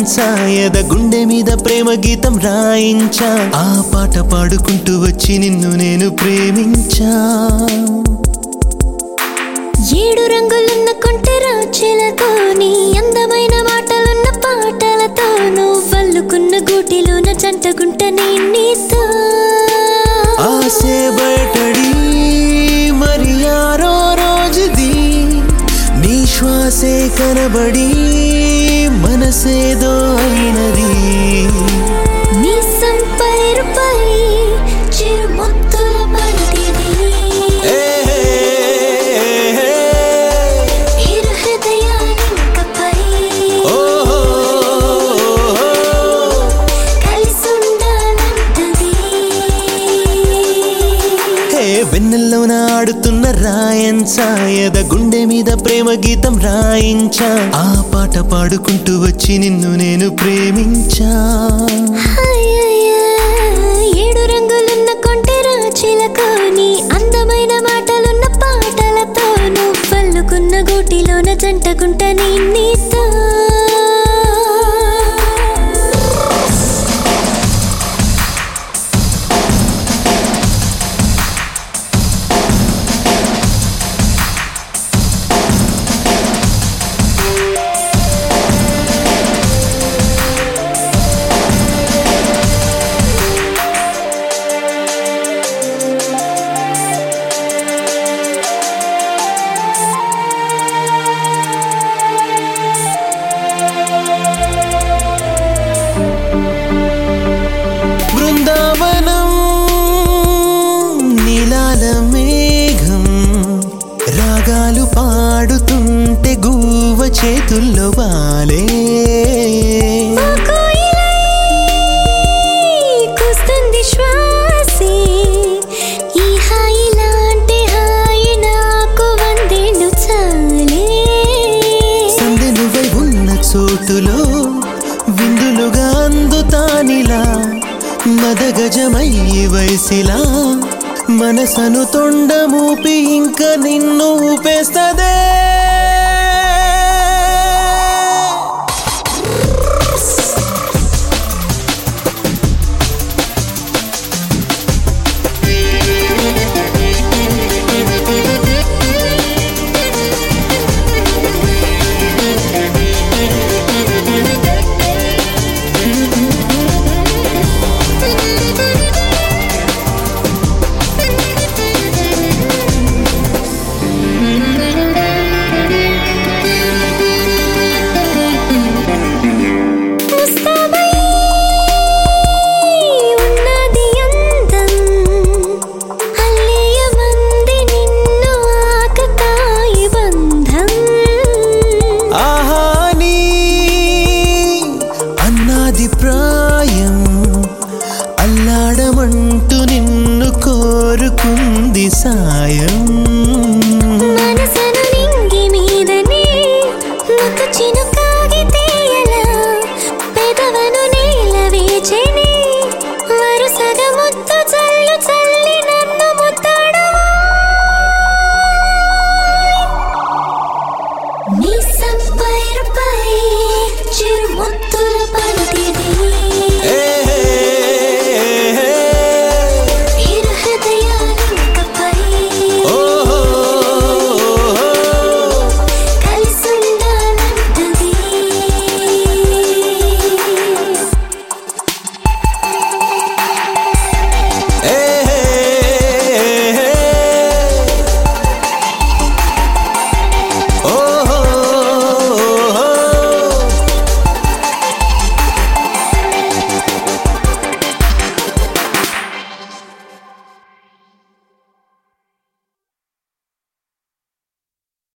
రాయంచా ఎద గుండె మీద ప్రేమ గీతం రాయించా ఆ పాట పాడుకుంటూ వచ్చి నిన్ను నేను ప్రేమించా ఏడు రంగులున్న కొంటెరా చిలకో నీ అందమైన మాటలున్న పాటలతో నువ్వల్లుకున్న గూటిలోన జంటగుంట నీ నీతో ఆసే బయటడి మరి ఆరో రోజుది నీ శ్వాసే కనబడి మనసేదో అయినది నీ సంపైరుపై చిరుముత్తుల బంతిది ఏ, ఇరు హృదయానికపై ఓహో, కలిసుండాలంటది హే వెన్నెల్లోన ఆడుతున్న రాయంచా ఎద గుండె మీద ప్రేమ గీతం రాయించా ఆ పాట పాడుకుంటూ వచ్చి నిన్ను నేను ప్రేమించా హాయయ్య, ఏడు రంగులున్న కొంటెరా చిలకో నీ అందమైన మాటలున్న పాటలతో నువ్వల్లుకున్న గూటిలోన జంటగుంట నీ నీతో బృందావనం నీలాల మేఘం రాగాలు పాడుతుంటే గువ్వ చేతుల్లో వాలే ఓ కోయిలై కూస్తుంది శ్వాసే ఈ హాయి లాంటి హాయి నాకు వందేళ్ళు చాలే సందె నువ్వై ఉన్న చోటులో విందులుగా అందుతానిలా మదగజమై వయసిలా మనసను తొండమూపి ఇంక నిన్ను ఊపేస్తదే